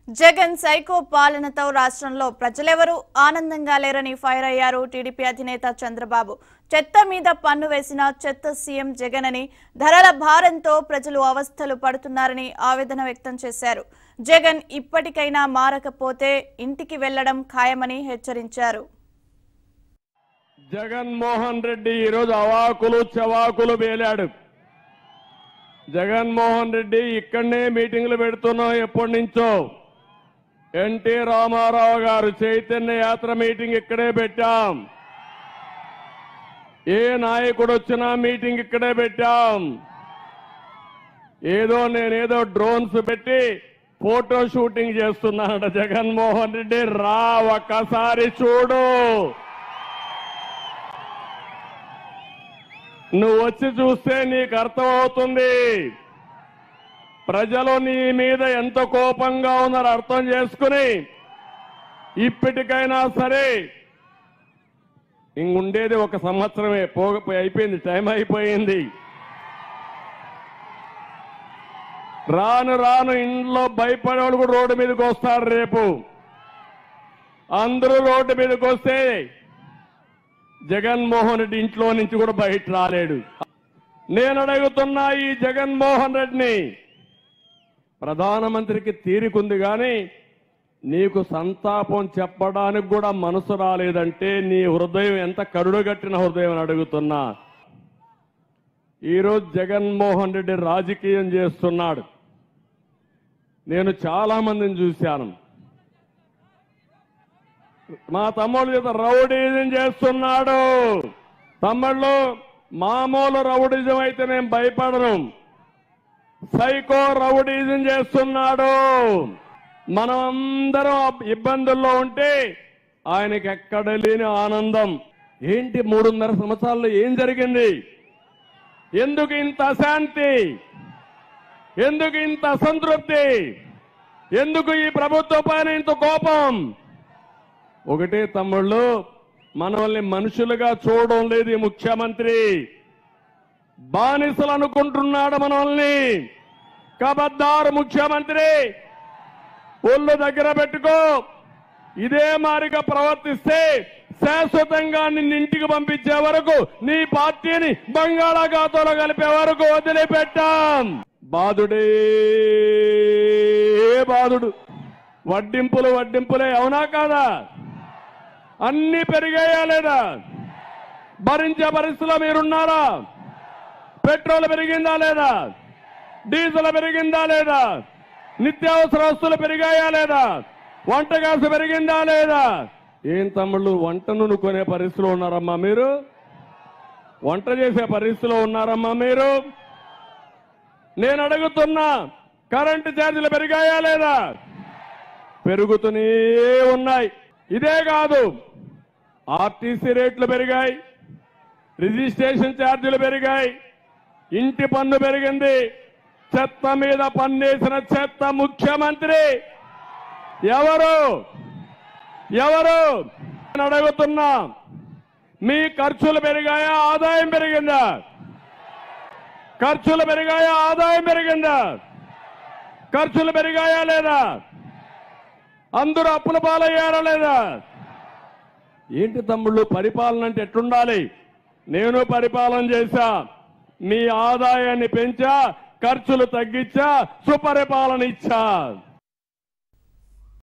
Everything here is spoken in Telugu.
జగన్ సైకో పాలనతో రాష్ట్రంలో ప్రజలెవరూ ఆనందంగా లేరని ఫైర్ అయ్యారు టీడీపీ అధినేత చంద్రబాబు చెత్త మీద పన్ను వేసిన చెత్త సీఎం జగన్ అని ధరల భారంతో ప్రజలు అవస్థలు పడుతున్నారని ఆవేదన వ్యక్తం చేశారు జగన్ ఇప్పటికైనా మారకపోతే ఇంటికి వెళ్లడం ఖాయమని హెచ్చరించారు జగన్మోహన్ రెడ్డి ఈరోజు అవాకులు చవాకులు వేలాడు జగన్మోహన్ రెడ్డి ఇక్కడనే మీటింగ్లు పెడుతున్నాం ఎప్పటి నుంచో ఎన్టీ రామారావు గారు చైతన్య యాత్ర మీటింగ్ ఇక్కడే పెట్టాం ఏ నాయకుడు వచ్చినా మీటింగ్ ఇక్కడే పెట్టాం ఏదో నేనేదో డ్రోన్స్ పెట్టి ఫోటో షూటింగ్ చేస్తున్నానట జగన్మోహన్ రెడ్డి రా ఒక్కసారి చూడు నువ్వు వచ్చి చూస్తే నీకు అర్థమవుతుంది ప్రజలు నీ మీద ఎంత కోపంగా ఉన్నారో అర్థం చేసుకుని ఇప్పటికైనా సరే ఇంగుండేది ఒక సంవత్సరమే పోగ అయిపోయింది టైం అయిపోయింది రాను రాను ఇంట్లో భయపడేవాళ్ళు కూడా రోడ్డు మీదకి వస్తారు రేపు అందరూ రోడ్డు మీదకి వస్తే జగన్మోహన్ రెడ్డి ఇంట్లో నుంచి కూడా బయట రాలేడు నేను అడుగుతున్నా ఈ జగన్మోహన్ రెడ్డిని ప్రధానమంత్రికి తీరికుంది కానీ నీకు సంతాపం చెప్పడానికి కూడా మనసు రాలేదంటే నీ హృదయం ఎంత కరుడుగట్టిన హృదయం అని అడుగుతున్నా ఈరోజు జగన్మోహన్ రెడ్డి రాజకీయం చేస్తున్నాడు నేను చాలా మందిని చూశాను మా తమ్ముడు చేత రౌడీజం చేస్తున్నాడు తమ్ముళ్ళు మామూలు రౌడీజం అయితే నేను భయపడను సైకో రౌడీజం చేస్తున్నాడు మనం అందరం ఇబ్బందుల్లో ఉంటే ఆయనకి ఎక్కడ లేని ఆనందం ఏంటి మూడున్నర సంవత్సరాల్లో ఏం జరిగింది ఎందుకు ఇంత అశాంతి ఎందుకు ఇంత అసంతృప్తి ఎందుకు ఈ ప్రభుత్వ పైన ఇంత కోపం ఒకటే తమ్ముళ్ళు మనల్ని మనుషులుగా చూడడం లేదు ఈ ముఖ్యమంత్రి బానిసలు అనుకుంటున్నాడు మనల్ని కబద్దారు ముఖ్యమంత్రి ఒళ్ళు దగ్గర పెట్టుకో ఇదే మారిగా ప్రవర్తిస్తే శాశ్వతంగా నిన్ను ఇంటికి పంపించే వరకు నీ పార్టీని బంగాళాఖాతంలో కలిపే వరకు వదిలిపెట్టాం బాధుడే బాధుడు వడ్డింపులు వడ్డింపులే అవునా కాదా అన్ని పెరిగాయా లేదా భరించే పరిస్థితిలో మీరున్నారా పెట్రోల్ పెరిగిందా లేదా డీజిల్ పెరిగిందా లేదా నిత్యావసర వస్తువులు పెరిగాయా లేదా వంట గ్యాస్ పెరిగిందా లేదా ఏం తమ్ముళ్ళు వంట నూనె కొనే పరిస్థితిలో ఉన్నారమ్మా మీరు వంట చేసే పరిస్థితిలో ఉన్నారమ్మా మీరు నేను అడుగుతున్నా కరెంటు ఛార్జీలు పెరిగాయా లేదా పెరుగుతూనే ఉన్నాయి ఇదే కాదు ఆర్టీసీ రేట్లు పెరిగాయి రిజిస్ట్రేషన్ ఛార్జీలు పెరిగాయి ఇంటి పన్ను పెరిగింది చెత్త మీద పన్నేసిన చెత్త ముఖ్యమంత్రి ఎవరు ఎవరు నేను అడుగుతున్నా మీ ఖర్చులు పెరిగాయా ఆదాయం పెరిగిందా ఖర్చులు పెరిగాయా ఆదాయం పెరిగిందా ఖర్చులు పెరిగాయా లేదా అందరూ అప్పుల పాలయ్యారా లేదా ఏంటి తమ్ముళ్ళు పరిపాలన అంటే ఎట్లుండాలి నేను పరిపాలన చేశా మీ ఆదాయాన్ని పెంచా ఖర్చులు తగ్గించా సుపరిపాలన ఇచ్చా